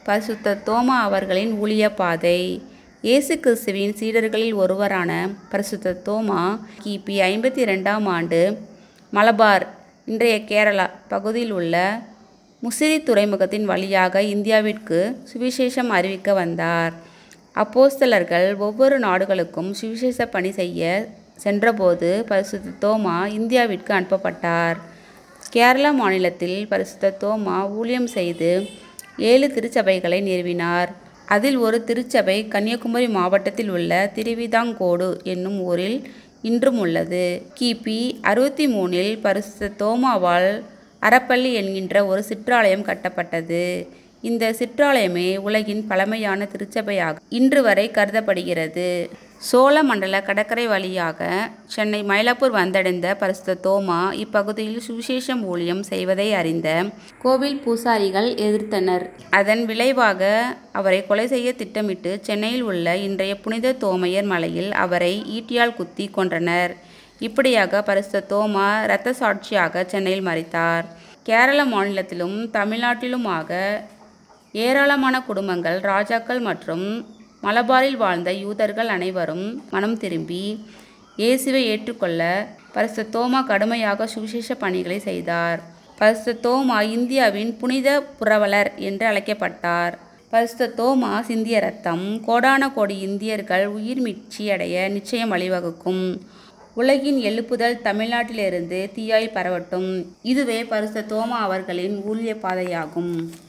பரிசுத்த தோமா அவர்களின் ஊழிய பாதை இயேசு கிறிஸ்துவின் சீடர்களில் ஒருவரான பரிசுத்த தோமா கிபி ஐம்பத்தி ரெண்டாம் ஆண்டு மலபார் இன்றைய கேரளா பகுதியில் உள்ள முசிறி துறைமுகத்தின் வழியாக இந்தியாவிற்கு சுவிசேஷம் அறிவிக்க வந்தார் அப்போஸ்தலர்கள் ஒவ்வொரு நாடுகளுக்கும் சுவிசேஷ பணி செய்ய சென்றபோது பரிசுத்த தோமா இந்தியாவிற்கு அனுப்பப்பட்டார் கேரளா மாநிலத்தில் பரிசுத்த தோமா ஊழியம் செய்து ஏழு திருச்சபைகளை நிறுவினார் அதில் ஒரு திருச்சபை கன்னியாகுமரி மாவட்டத்தில் உள்ள திருவிதாங்கோடு என்னும் ஊரில் இன்றும் உள்ளது கிபி அறுபத்தி மூணில் பரிசுத்த தோமாவால் அறப்பள்ளி என்கின்ற ஒரு சிற்றாலயம் கட்டப்பட்டது இந்த சிற்றாலயமே உலகின் பழமையான திருச்சபையாக இன்று வரை கருதப்படுகிறது சோழ மண்டல கடற்கரை வழியாக சென்னை மயிலாப்பூர் வந்தடைந்த பரிசுத்த தோமா இப்பகுதியில் சுவிசேஷம் ஊழியம் செய்வதை அறிந்த கோவில் பூசாரிகள் எதிர்த்தனர் அதன் விளைவாக அவரை கொலை செய்ய திட்டமிட்டு சென்னையில் உள்ள இன்றைய புனித தோமையர் மலையில் அவரை ஈட்டியால் குத்தி கொன்றனர் இப்படியாக பரிசுத்த தோமா இரத்த சாட்சியாக சென்னையில் மறித்தார் கேரள மாநிலத்திலும் தமிழ்நாட்டிலுமாக ஏராளமான குடும்பங்கள் ராஜாக்கள் மற்றும் மலபாரில் வாழ்ந்த யூதர்கள் அனைவரும் மனம் திரும்பி இயேசுவை ஏற்றுக்கொள்ள பரிசுத்த தோமா கடுமையாக சுவிசேஷ பணிகளை செய்தார் பரிசுத்த தோமா இந்தியாவின் புனித புரவலர் என்று அழைக்கப்பட்டார் பரிசுத்த தோமா சிந்திய ரத்தம் கோடான கோடி இந்தியர்கள் உயிர் மீட்சி அடைய நிச்சயம் வழிவகுக்கும் உலகின் எழுப்புதல் தமிழ்நாட்டிலிருந்து தீயாய் பரவட்டும் இதுவே பரிசுத்த தோமா அவர்களின் ஊழிய பாதையாகும்